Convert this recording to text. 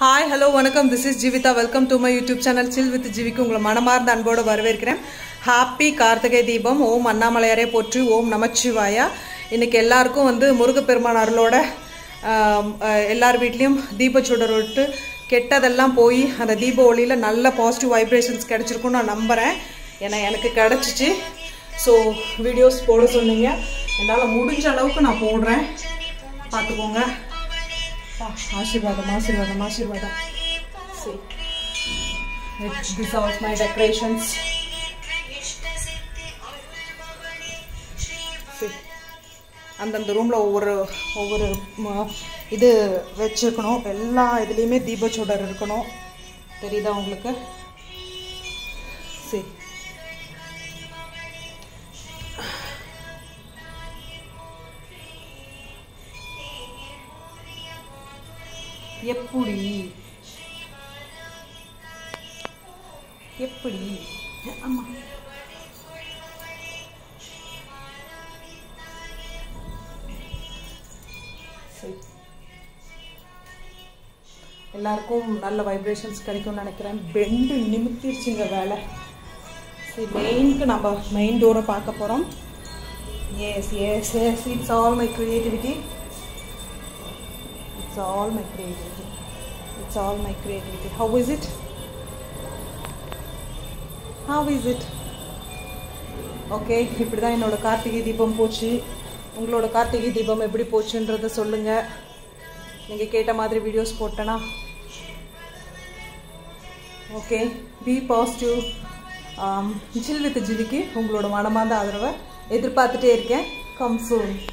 Hi hello வணக்கம் this is Jeevitha welcome to my YouTube channel chill with ஜீவிக்கு உங்களை மனமார்ந்த அன்போடு வரவேற்கிறேன் ஹாப்பி கார்த்திகை தீபம் ஓம் அண்ணாமலையாரே போற்றி ஓம் நமச்சிவாயா இன்னைக்கு எல்லாருக்கும் வந்து முருகப்பெருமான் அருளோட ஆம், அஹ், எல்லார் வீட்லேயும் தீபச்சுடர் விட்டு கெட்டதெல்லாம் போய் அந்த தீப ஒளியில் நல்ல பாசிட்டிவ் வைப்ரேஷன்ஸ் கிடச்சிருக்குன்னு நான் நம்புகிறேன் ஏன்னா எனக்கு கிடச்சிச்சு ஸோ வீடியோஸ் போட சொன்னீங்க என்னால் முடிஞ்ச அளவுக்கு நான் போடுறேன் பார்த்துக்கோங்க ஆ, ஆசீர்வாதம் ஆசீர்வாதம் ஆசீர்வாதம் See. It's, this are my decorations. See. அந்தந்த ரூமில் ஒவ்வொரு ஒவ்வொரு ம- இது வச்சுருக்கணும் எல்லா இதுலேயுமே தீபச்சுடர் இருக்கணும் தெரியுதா உங்களுக்கு சரி எப்படி எப்படி ஆமா சரி எல்லாருக்கும் நல்ல வைப்ரேஷன்ஸ் கிடைக்கும்னு நினைக்கிறேன் பெண்டு நிமித்திருச்சுங்க வேலை சரி மெயினுக்கு நம்ம மெயின் டோரை பார்க்க போகிறோம் yes yes yes it's all my creativity It's all my creativity. It's all my creativity. How is it? How is it? Okay இப்படி தான் என்னோட கார்த்திகை தீபம் போச்சு உங்களோட கார்த்திகை தீபம் எப்படி போச்சுன்றத சொல்லுங்கள் நீங்கள் கேட்ட மாதிரி வீடியோஸ் போட்டேனா okay be positive chill with ஜிவிக்கு உங்களோட மனமார்ந்த ஆதரவை எதிர்பார்த்துட்டே இருக்கேன் கம் சூன்